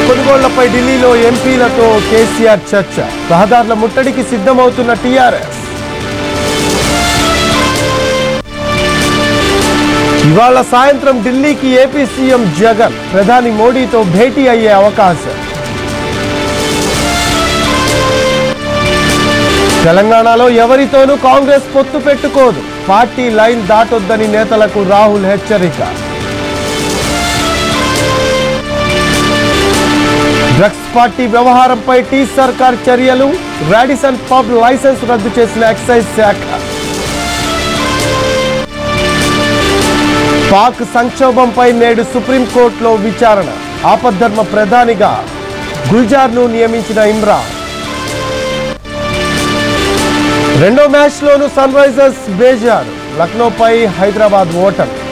కొనుగోళ్లపై ఢిల్లీలో ఎంపీలతో కేసీఆర్ చర్చ రహదారుల ముట్టడికి సిద్ధమవుతున్న టీఆర్ఎస్ ఇవాళ సాయంత్రం ఢిల్లీకి ఏపీ సీఎం జగన్ ప్రధాని మోడీతో భేటీ అయ్యే అవకాశం తెలంగాణలో ఎవరితోనూ కాంగ్రెస్ పొత్తు పెట్టుకోదు పార్టీ లైన్ దాటొద్దని నేతలకు రాహుల్ హెచ్చరిక డ్రగ్స్ పార్టీ వ్యవహారంపై టీ సర్కార్ చర్యలు రాడిసన్ పబ్ లైసెన్స్ రద్దు చేసిన ఎక్సైజ్ శాఖ పాక్ సంక్షోభంపై నేడు సుప్రీంకోర్టులో విచారణ ఆపద్ధర్మ ప్రధానిగా గుల్జార్ను నియమించిన ఇమ్రాన్ రెండో మ్యాచ్లోనూ సన్ రైజర్స్ బేజార్ లక్నోపై హైదరాబాద్ ఓటమి